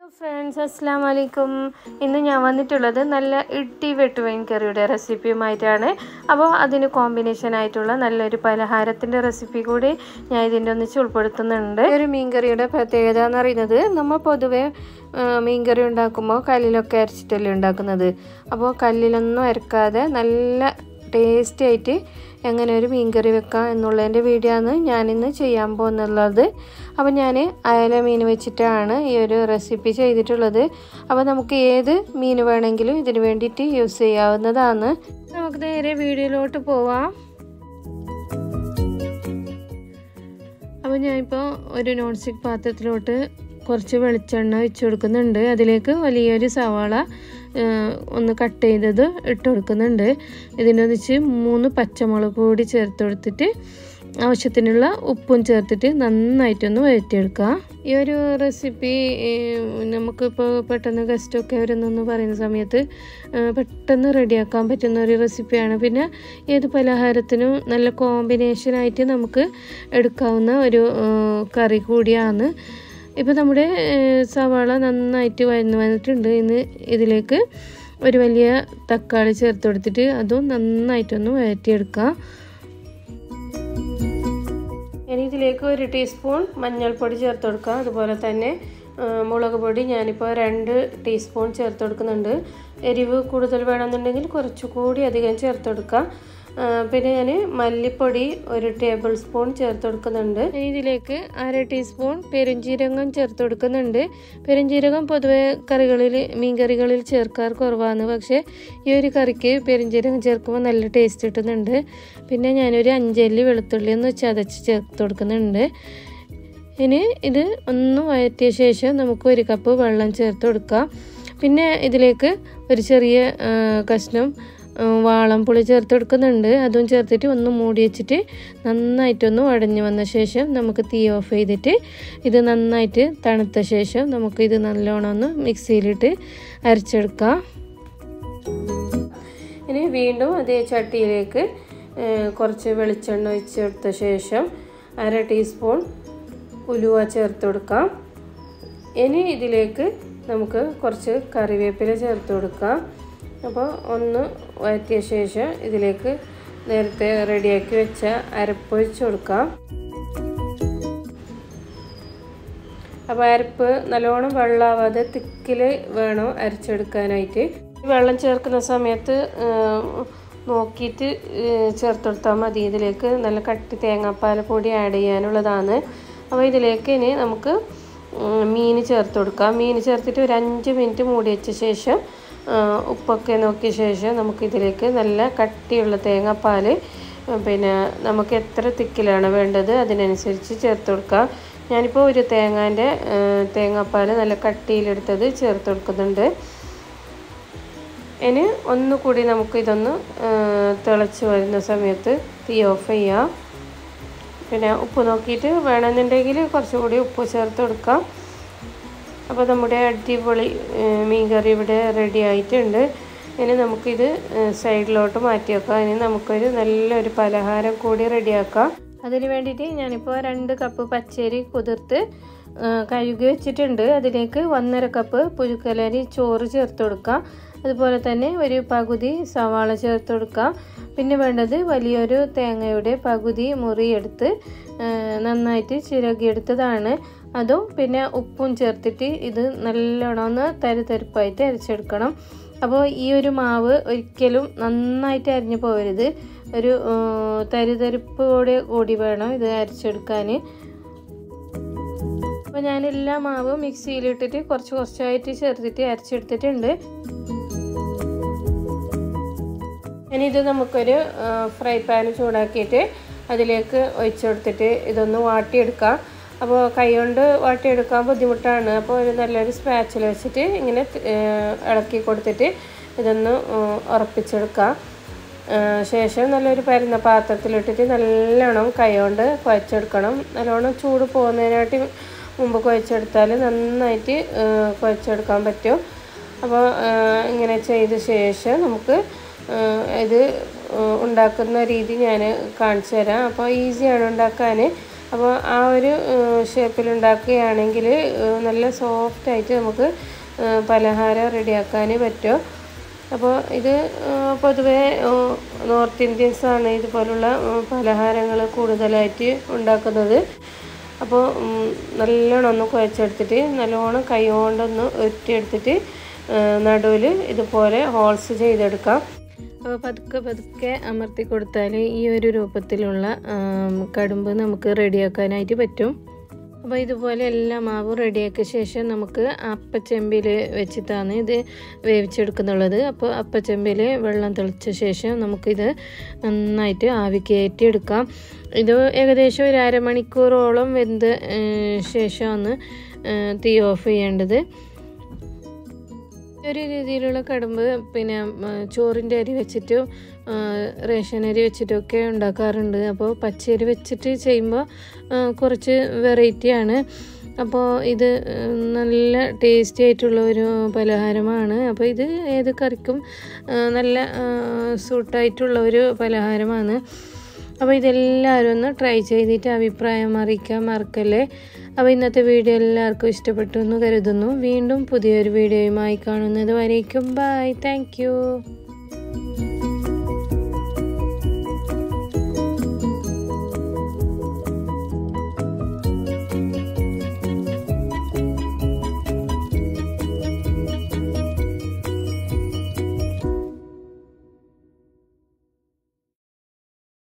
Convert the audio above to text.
friends അസ്സാം വലൈക്കും ഇന്ന് ഞാൻ വന്നിട്ടുള്ളത് നല്ല ഇഡ്ഡി വെട്ടുവൈൻ കറിയുടെ റെസിപ്പിയുമായിട്ടാണ് അപ്പോൾ അതിന് കോമ്പിനേഷൻ ആയിട്ടുള്ള നല്ലൊരു പലഹാരത്തിൻ്റെ റെസിപ്പി കൂടി ഞാൻ ഇതിൻ്റെ ഒന്നിച്ച് ഉൾപ്പെടുത്തുന്നുണ്ട് ഈ ഒരു മീൻ കറിയുടെ പ്രത്യേകത എന്ന് പറയുന്നത് നമ്മൾ പൊതുവെ ആ, മീൻ കറി ഉണ്ടാക്കുമ്പോൾ കല്ലിലൊക്കെ അരച്ചിട്ടല്ലേ ഉണ്ടാക്കുന്നത് അപ്പോൾ കല്ലിലൊന്നും അരക്കാതെ നല്ല ടേസ്റ്റി ആയിട്ട് എങ്ങനെ ഒരു മീൻ കറി വെക്കാം എന്നുള്ളതിൻ്റെ വീഡിയോ ആണ് ഞാനിന്ന് ചെയ്യാൻ പോകുന്നുള്ളത് അപ്പോൾ ഞാൻ അയല മീൻ വെച്ചിട്ടാണ് ഈ ഒരു റെസിപ്പി ചെയ്തിട്ടുള്ളത് അപ്പോൾ നമുക്ക് ഏത് മീൻ വേണമെങ്കിലും ഇതിന് വേണ്ടിയിട്ട് യൂസ് ചെയ്യാവുന്നതാണ് നമുക്ക് നേരെ വീഡിയോയിലോട്ട് പോവാം അപ്പോൾ ഞാനിപ്പോൾ ഒരു നോൺ സ്റ്റിക്ക് പാത്രത്തിലോട്ട് കുറച്ച് വെളിച്ചെണ്ണ ഒഴിച്ചു കൊടുക്കുന്നുണ്ട് അതിലേക്ക് വലിയൊരു സവാള ആ, ഒന്ന് കട്ട് ചെയ്തത് ഇട്ട് കൊടുക്കുന്നുണ്ട് ഇതിനൊന്നിച്ച് മൂന്ന് പച്ചമുളക് കൂടി ചേർത്ത് കൊടുത്തിട്ട് ആവശ്യത്തിനുള്ള ഉപ്പും ചേർത്തിട്ട് നന്നായിട്ടൊന്ന് വഴറ്റിയെടുക്കുക ഈ ഒരു റെസിപ്പി നമുക്കിപ്പോൾ പെട്ടെന്ന് ഗസ്റ്റൊക്കെ വരുന്നെന്ന് പറയുന്ന സമയത്ത് ആ, പെട്ടെന്ന് റെഡിയാക്കാൻ പറ്റുന്ന ഒരു റെസിപ്പിയാണ് പിന്നെ ഏത് പലഹാരത്തിനും നല്ല കോമ്പിനേഷനായിട്ട് നമുക്ക് എടുക്കാവുന്ന ഒരു ആ, കറി കൂടിയാണ് ഇപ്പോൾ നമ്മുടെ ഏഹ്, സവാള നന്നായിട്ട് വഴന്ന് വന്നിട്ടുണ്ട് ഇന്ന് ഇതിലേക്ക് ഒരു വലിയ തക്കാളി ചേർത്ത് കൊടുത്തിട്ട് അതും നന്നായിട്ടൊന്ന് വഴറ്റിയെടുക്കാം ഇനി ഇതിലേക്ക് ഒരു ടീസ്പൂൺ മഞ്ഞൾപ്പൊടി ചേർത്ത് കൊടുക്കാം അതുപോലെ തന്നെ ആ, മുളക് പൊടി ഞാനിപ്പോൾ രണ്ട് ടീസ്പൂൺ ചേർത്ത് കൊടുക്കുന്നുണ്ട് എരിവ് കൂടുതൽ വേണമെന്നുണ്ടെങ്കിൽ കുറച്ചുകൂടി അധികം ചേർത്ത് കൊടുക്കാം ആ, പിന്നെ ഞാൻ മല്ലിപ്പൊടി ഒരു ടേബിൾ സ്പൂൺ ചേർത്ത് കൊടുക്കുന്നുണ്ട് ഇനി ഇതിലേക്ക് അര ടീസ്പൂൺ പെരുംജീരകം ചേർത്ത് കൊടുക്കുന്നുണ്ട് പെരുംജീരകം പൊതുവെ കറികളിൽ മീൻ കറികളിൽ ചേർക്കാറ് കുറവാണ് പക്ഷേ ഈ ഒരു കറിക്ക് പെരുംജീരകം ചേർക്കുമ്പോൾ നല്ല ടേസ്റ്റ് കിട്ടുന്നുണ്ട് പിന്നെ ഞാനൊരു അഞ്ചല്ലി വെളുത്തുള്ളി ഒന്ന് ചതച്ച് ചേർത്ത് കൊടുക്കുന്നുണ്ട് ഇനി ഇത് ഒന്ന് വഴറ്റിയ ശേഷം നമുക്ക് ഒരു കപ്പ് വെള്ളം ചേർത്ത് കൊടുക്കാം പിന്നെ ഇതിലേക്ക് ഒരു ചെറിയ ആ, കഷ്ണം ആ, വാളംപുളി ചേർത്ത് കൊടുക്കുന്നുണ്ട് അതും ചേർത്തിട്ട് ഒന്ന് മൂടി വെച്ചിട്ട് നന്നായിട്ടൊന്ന് ഉടഞ്ഞു വന്ന ശേഷം നമുക്ക് തീ ഓഫ് ചെയ്തിട്ട് ഇത് നന്നായിട്ട് തണുത്ത ശേഷം നമുക്ക് ഇത് നല്ലോണം ഒന്ന് മിക്സിയിലിട്ട് അരച്ചെടുക്കാം ഇനി വീണ്ടും അതേ ചട്ടിയിലേക്ക് ഏഹ്, കുറച്ച് വെളിച്ചെണ്ണ ഒഴിച്ച് കൊടുത്ത ശേഷം അര ടീസ്പൂൺ ഉലുവ ചേർത്ത് കൊടുക്കാം ഇനി ഇതിലേക്ക് നമുക്ക് കുറച്ച് കറിവേപ്പില ചേർത്ത് കൊടുക്കാം അപ്പോൾ ഒന്ന് വഴറ്റിയ ശേഷം ഇതിലേക്ക് നേരത്തെ റെഡിയാക്കി വെച്ച അരപ്പ് ഒഴിച്ച് കൊടുക്കാം അപ്പോൾ അരപ്പ് നല്ലോണം വെള്ളമാവാതെ തിക്കിൽ വേണം അരച്ചെടുക്കാനായിട്ട് ഈ വെള്ളം ചേർക്കുന്ന സമയത്ത് നോക്കിയിട്ട് ചേർത്ത് കൊടുത്താൽ മതി ഇതിലേക്ക് നല്ല കട്ടി തേങ്ങാപ്പാൽ പൊടി ആഡ് ചെയ്യാനുള്ളതാണ് അപ്പോൾ ഇതിലേക്ക് ഇനി നമുക്ക് മീൻ ചേർത്ത് കൊടുക്കാം മീൻ ചേർത്തിട്ട് ഒരു അഞ്ച് മിനിറ്റ് മൂടി വെച്ച ശേഷം ആ, ഉപ്പൊക്കെ നോക്കിയ ശേഷം നമുക്കിതിലേക്ക് നല്ല കട്ടിയുള്ള തേങ്ങാപ്പാൽ പിന്നെ നമുക്ക് എത്ര തിക്കിലാണ് വേണ്ടത് അതിനനുസരിച്ച് ചേർത്ത് കൊടുക്കാം ഞാനിപ്പോൾ ഒരു തേങ്ങാൻ്റെ തേങ്ങാപ്പാൽ നല്ല കട്ടിയിലെടുത്തത് ചേർത്ത് കൊടുക്കുന്നുണ്ട് ഇനി ഒന്നുകൂടി നമുക്ക് ഇതൊന്ന് ആ, തിളച്ച് വരുന്ന സമയത്ത് തീ ഓഫ് ചെയ്യാം പിന്നെ ഉപ്പ് നോക്കിയിട്ട് വേണമെന്നുണ്ടെങ്കിൽ കുറച്ചുകൂടി ഉപ്പ് ചേർത്ത് കൊടുക്കാം അപ്പോൾ നമ്മുടെ അടിപൊളി ഏഹ്, മീൻ കറി ഇവിടെ റെഡി ആയിട്ടുണ്ട് ഇനി നമുക്കിത് ഏഹ്, സൈഡിലോട്ട് മാറ്റി വെക്കാം ഇനി നമുക്കൊരു നല്ലൊരു പലഹാരം കൂടി റെഡിയാക്കാം അതിന് വേണ്ടിയിട്ട് ഞാനിപ്പോൾ രണ്ട് കപ്പ് പച്ചരി കുതിർത്ത് ഏഹ്, കഴുകി വെച്ചിട്ടുണ്ട് അതിലേക്ക് ഒന്നര കപ്പ് പുഴുക്കലരി ചോറ് ചേർത്ത് കൊടുക്കാം അതുപോലെ തന്നെ ഒരു പകുതി സവാള ചേർത്ത് കൊടുക്കാം പിന്നെ വേണ്ടത് വലിയൊരു തേങ്ങയുടെ പകുതി മുറിയെടുത്ത് ഏഹ്, നന്നായിട്ട് ചിരകിയെടുത്തതാണ് അതും പിന്നെ ഉപ്പും ചേർത്തിട്ട് ഇത് നല്ലോണം ഒന്ന് തരിതരിപ്പായിട്ട് അരച്ചെടുക്കണം അപ്പോൾ ഈ ഒരു മാവ് ഒരിക്കലും നന്നായിട്ട് അരിഞ്ഞു പോകരുത് ഒരു ഏഹ്, തരിതരിപ്പോടെ കൂടി വേണം ഇത് അരച്ചെടുക്കാൻ അപ്പോൾ ഞാൻ എല്ലാ മാവും മിക്സിയിലിട്ടിട്ട് കുറച്ച് കുറച്ചായിട്ട് ചേർത്തിട്ട് അരച്ചെടുത്തിട്ടുണ്ട് ഇനി ഇത് നമുക്കൊരു ഫ്രൈ പാൻ ചൂടാക്കിയിട്ട് അതിലേക്ക് ഒഴിച്ചു കൊടുത്തിട്ട് ഇതൊന്ന് വാട്ടിയെടുക്കാം അപ്പോൾ കൈ കൊണ്ട് വാട്ടിയെടുക്കാൻ ബുദ്ധിമുട്ടാണ് അപ്പോൾ ഒരു നല്ലൊരു സ്പാച്ചിൽ വെച്ചിട്ട് ഇങ്ങനെ ഏഹ്, ഇളക്കി കൊടുത്തിട്ട് ഇതൊന്ന് ഉം, ഉറപ്പിച്ചെടുക്കാം ഏഹ്, ശേഷം നല്ലൊരു പരുന്ന പാത്രത്തിലിട്ടിട്ട് നല്ലോണം കൈ കൊണ്ട് കുഴച്ചെടുക്കണം നല്ലോണം ചൂട് പോകുന്നതിനായിട്ട് മുമ്പ് കുഴച്ചെടുത്താൽ നന്നായിട്ട് ഏഹ്, കുഴച്ചെടുക്കാൻ പറ്റും അപ്പോൾ ഏഹ്, ഇങ്ങനെ ചെയ്ത ശേഷം നമുക്ക് ഏഹ്, ഇത് ഏഹ്, ഉണ്ടാക്കുന്ന രീതി ഞാൻ കാണിച്ചു തരാം അപ്പോൾ ഈസിയാണ് ഉണ്ടാക്കാൻ അപ്പോൾ ആ ഒരു ഷേപ്പിൽ ഉണ്ടാക്കുകയാണെങ്കിൽ നല്ല സോഫ്റ്റായിട്ട് നമുക്ക് പലഹാരം റെഡിയാക്കാൻ പറ്റും അപ്പോൾ ഇത് പൊതുവേ നോർത്ത് ഇന്ത്യൻസാണ് ഇതുപോലുള്ള പലഹാരങ്ങൾ കൂടുതലായിട്ട് ഉണ്ടാക്കുന്നത് അപ്പോൾ നല്ലോണം ഒന്ന് കുഴച്ചെടുത്തിട്ട് നല്ലോണം കൈ കൊണ്ടൊന്ന് ഉരുട്ടിയെടുത്തിട്ട് നടുവിൽ ഇതുപോലെ ഹോൾസ് ചെയ്തെടുക്കാം അപ്പോൾ പതുക്കെ പതുക്കെ അമർത്തി കൊടുത്താൽ ഈ ഒരു രൂപത്തിലുള്ള കടുമ്പ് നമുക്ക് റെഡിയാക്കാനായിട്ട് പറ്റും അപ്പോൾ ഇതുപോലെ എല്ലാ മാവും റെഡിയാക്കിയ ശേഷം നമുക്ക് അപ്പച്ചെമ്പിൽ വെച്ചിട്ടാണ് ഇത് വേവിച്ചെടുക്കുന്നുള്ളത് അപ്പോൾ അപ്പച്ചെമ്പിൽ വെള്ളം തെളിച്ച ശേഷം നമുക്കിത് നന്നായിട്ട് ആവി കയറ്റിയെടുക്കാം ഇത് ഏകദേശം ഒരു അരമണിക്കൂറോളം വെന്ത ശേഷമാണ് തീ ഓഫ് ചെയ്യേണ്ടത് ഒരു രീതിയിലുള്ള കടുമ്പ് പിന്നെ ചോറിൻ്റെ അരി വെച്ചിട്ടും റേഷൻ അരി വെച്ചിട്ടൊക്കെ ഉണ്ടാക്കാറുണ്ട് അപ്പോൾ പച്ചരി വെച്ചിട്ട് ചെയ്യുമ്പോൾ കുറച്ച് വെറൈറ്റിയാണ് അപ്പോൾ ഇത് നല്ല ടേസ്റ്റി ആയിട്ടുള്ള ഒരു പലഹാരമാണ് അപ്പോൾ ഇത് ഏത് കറിക്കും നല്ല സൂട്ടായിട്ടുള്ള ഒരു പലഹാരമാണ് അപ്പോൾ ഇതെല്ലാവരും ഒന്ന് ട്രൈ ചെയ്തിട്ട് അഭിപ്രായം അറിയിക്കാൻ മറക്കല്ലേ അപ്പോൾ ഇന്നത്തെ വീഡിയോ എല്ലാവർക്കും ഇഷ്ടപ്പെട്ടു എന്ന് കരുതുന്നു വീണ്ടും പുതിയൊരു വീഡിയോയുമായി കാണുന്നത് വരേക്കും ബൈ താങ്ക്